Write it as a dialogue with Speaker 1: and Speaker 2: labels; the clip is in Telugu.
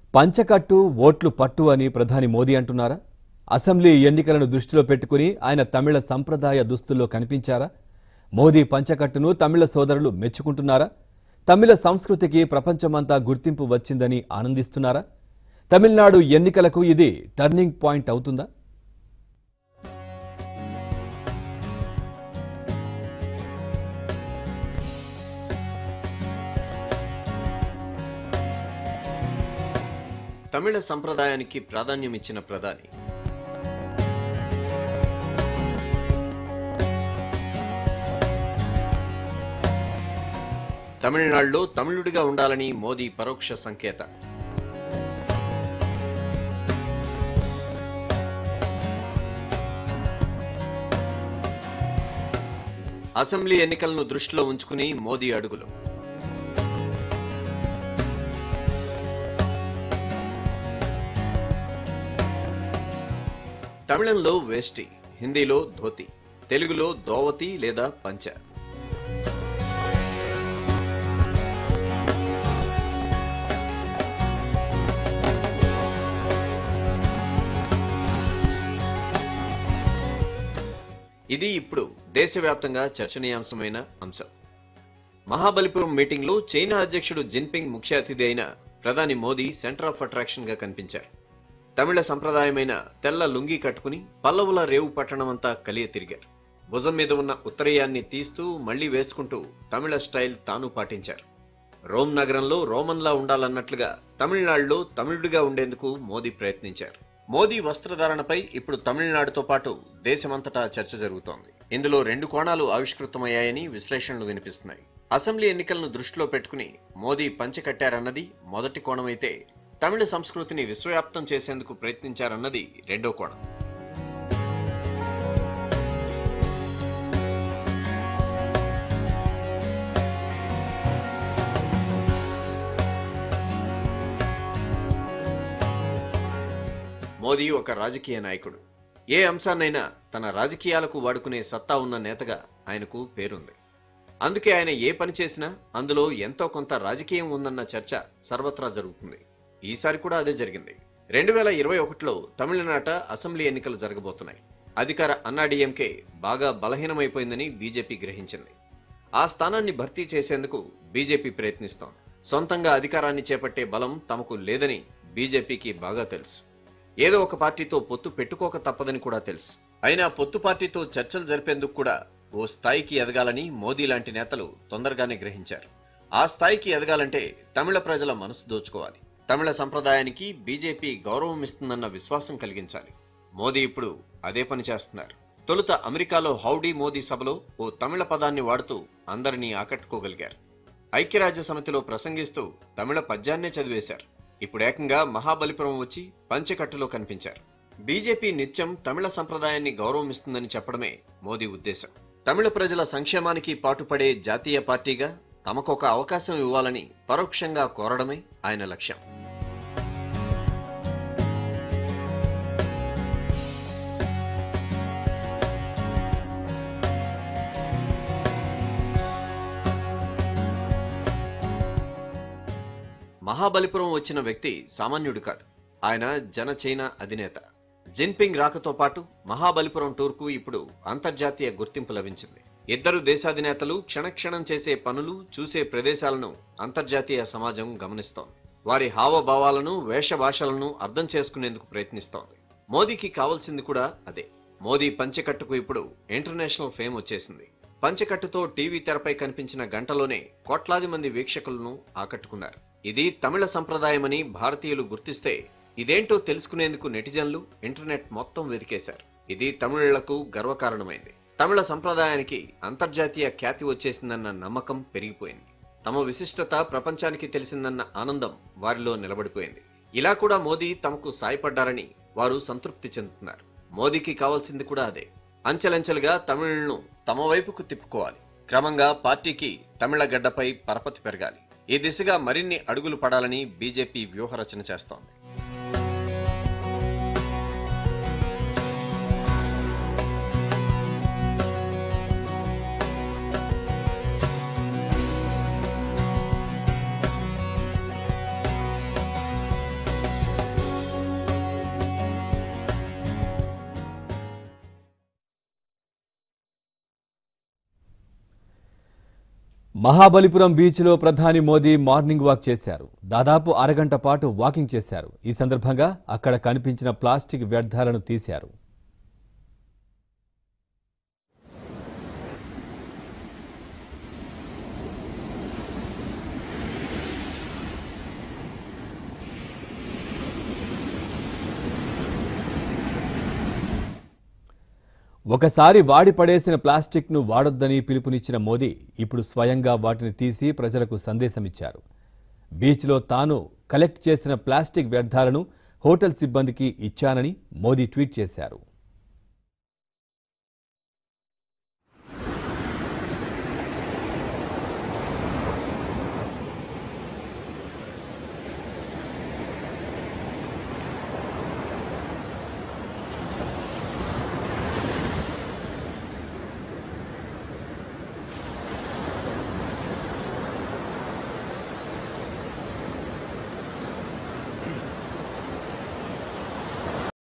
Speaker 1: పంచకట్టు ఓట్లు పట్టు అని ప్రధాని మోదీ అంటున్నారా అసెంబ్లీ ఎన్నికలను దృష్టిలో పెట్టుకుని ఆయన తమిళ సంప్రదాయ దుస్తుల్లో కనిపించారా మోదీ పంచకట్టును తమిళ సోదరులు మెచ్చుకుంటున్నారా తమిళ సంస్కృతికి ప్రపంచమంతా గుర్తింపు వచ్చిందని ఆనందిస్తున్నారా తమిళనాడు ఎన్నికలకు ఇది టర్నింగ్ పాయింట్ అవుతుందా
Speaker 2: తమిళ సంప్రదాయానికి ప్రాధాన్యం ఇచ్చిన ప్రధాని తమిళనాడులో తమిళుడిగా ఉండాలని మోదీ పరోక్ష సంకేత అసెంబ్లీ ఎన్నికలను దృష్టిలో ఉంచుకుని మోదీ అడుగులు తమిళంలో వేష్టి హిందీలో ధోతి తెలుగులో దోవతి లేదా పంచ ఇది ఇప్పుడు దేశవ్యాప్తంగా చర్చనీయాంశమైన అంశం మహాబలిపురం మీటింగ్లో చైనా అధ్యక్షుడు జిన్పింగ్ ముఖ్య అతిథి అయిన ప్రధాని మోదీ సెంటర్ ఆఫ్ అట్రాక్షన్ గా కనిపించారు తమిళ సంప్రదాయమైన తెల్ల లుంగి కట్టుకుని పల్లవుల రేవు పట్టణమంతా కలియ తిరిగారు భుజం మీద ఉన్న ఉత్తరీయాన్ని తీస్తూ మళ్లీ వేసుకుంటూ తమిళ స్టైల్ తాను పాటించారు రోమ్ నగరంలో రోమన్లా ఉండాలన్నట్లుగా తమిళనాడులో తమిళుడిగా ఉండేందుకు మోదీ ప్రయత్నించారు మోదీ వస్త్రధారణపై ఇప్పుడు తమిళనాడుతో పాటు దేశమంతటా చర్చ జరుగుతోంది ఇందులో రెండు కోణాలు ఆవిష్కృతమయ్యాయని విశ్లేషణలు వినిపిస్తున్నాయి అసెంబ్లీ ఎన్నికలను దృష్టిలో పెట్టుకుని మోదీ పంచెకట్టారన్నది మొదటి కోణమైతే తమిళ సంస్కృతిని విశ్వవ్యాప్తం చేసేందుకు ప్రయత్నించారన్నది రెండో కోణం మోదీ ఒక రాజకీయ నాయకుడు ఏ అంశాన్నైనా తన రాజకీయాలకు వాడుకునే సత్తా ఉన్న నేతగా ఆయనకు పేరుంది అందుకే ఆయన ఏ పని చేసినా అందులో ఎంతో కొంత రాజకీయం ఉందన్న చర్చ సర్వత్రా జరుగుతుంది ఈసారి కూడా అదే జరిగింది రెండు వేల ఇరవై ఒకటిలో తమిళనాట అసెంబ్లీ ఎన్నికలు జరగబోతున్నాయి అధికార అన్నాడీఎంకే బాగా బలహీనమైపోయిందని బీజేపీ గ్రహించింది ఆ స్థానాన్ని భర్తీ చేసేందుకు బీజేపీ ప్రయత్నిస్తోంది సొంతంగా అధికారాన్ని చేపట్టే బలం తమకు లేదని బీజేపీకి బాగా తెలుసు ఏదో ఒక పార్టీతో పొత్తు పెట్టుకోక తప్పదని కూడా తెలుసు అయినా పొత్తు పార్టీతో చర్చలు జరిపేందుకు కూడా ఓ స్థాయికి ఎదగాలని మోదీ లాంటి నేతలు తొందరగానే గ్రహించారు ఆ స్థాయికి ఎదగాలంటే తమిళ ప్రజల మనసు దోచుకోవాలి తమిళ సంప్రదాయానికి బీజేపీ గౌరవం ఇస్తుందన్న విశ్వాసం కలిగించాలి మోదీ ఇప్పుడు అదే పని చేస్తున్నారు తొలుత అమెరికాలో హౌడీ మోదీ సభలో ఓ తమిళ పదాన్ని వాడుతూ అందరినీ ఆకట్టుకోగలిగారు ఐక్యరాజ్య సమితిలో ప్రసంగిస్తూ తమిళ పద్యాన్నే చదివేశారు ఇప్పుడు ఏకంగా మహాబలిపురం వచ్చి పంచెకట్టులో కనిపించారు బీజేపీ నిత్యం తమిళ సంప్రదాయాన్ని గౌరవమిస్తుందని చెప్పడమే మోదీ ఉద్దేశం తమిళ ప్రజల సంక్షేమానికి పాటుపడే జాతీయ పార్టీగా తమకొక అవకాశం ఇవ్వాలని పరోక్షంగా కోరడమే ఆయన లక్ష్యం మహాబలిపురం వచ్చిన వ్యక్తి సామాన్యుడు కాదు ఆయన జన చైనా అధినేత జిన్పింగ్ రాకతో పాటు మహాబలిపురం టూర్కు ఇప్పుడు అంతర్జాతీయ గుర్తింపు లభించింది ఇద్దరు దేశాధినేతలు క్షణక్షణం చేసే పనులు చూసే ప్రదేశాలను అంతర్జాతీయ సమాజం గమనిస్తోంది వారి హావభావాలను వేషభాషలను అర్థం చేసుకునేందుకు ప్రయత్నిస్తోంది మోదీకి కావాల్సింది కూడా అదే మోదీ పంచెకట్టుకు ఇప్పుడు ఇంటర్నేషనల్ ఫేమ్ వచ్చేసింది పంచెకట్టుతో టీవీ తెరపై కనిపించిన గంటలోనే కోట్లాది మంది వీక్షకులను ఆకట్టుకున్నారు ఇది తమిళ సంప్రదాయమని భారతీయులు గుర్తిస్తే ఇదేంటో తెలుసుకునేందుకు నెటిజన్లు ఇంటర్నెట్ మొత్తం వెతికేశారు ఇది తమిళులకు గర్వకారణమైంది తమిళ సంప్రదాయానికి అంతర్జాతీయ ఖ్యాతి వచ్చేసిందన్న నమ్మకం పెరిగిపోయింది తమ విశిష్టత ప్రపంచానికి తెలిసిందన్న ఆనందం వారిలో నిలబడిపోయింది ఇలా కూడా మోదీ తమకు సాయపడ్డారని వారు సంతృప్తి చెందుతున్నారు మోదీకి కావాల్సింది కూడా అదే అంచెలంచెలుగా తమిళులను తమ వైపుకు తిప్పుకోవాలి క్రమంగా పార్టీకి తమిళ గడ్డపై పరపతి పెరగాలి ఈ దిశగా మరిన్ని అడుగులు పడాలని బీజేపీ వ్యూహరచన చేస్తోంది
Speaker 1: మహాబలిపురం బీచ్లో ప్రధాని మోదీ మార్నింగ్ వాక్ చేశారు దాదాపు అరగంట పాటు వాకింగ్ చేశారు ఈ సందర్భంగా అక్కడ కనిపించిన ప్లాస్టిక్ వ్యర్థాలను తీశారు ఒకసారి వాడి పడేసిన ప్లాస్టిక్ను వాడొద్దని పిలుపునిచ్చిన మోదీ ఇప్పుడు స్వయంగా వాటిని తీసి ప్రజలకు సందేశమిచ్చారు బీచ్లో తాను కలెక్ట్ చేసిన ప్లాస్టిక్ వ్యర్థాలను హోటల్ సిబ్బందికి ఇచ్చానని మోదీ ట్వీట్ చేశారు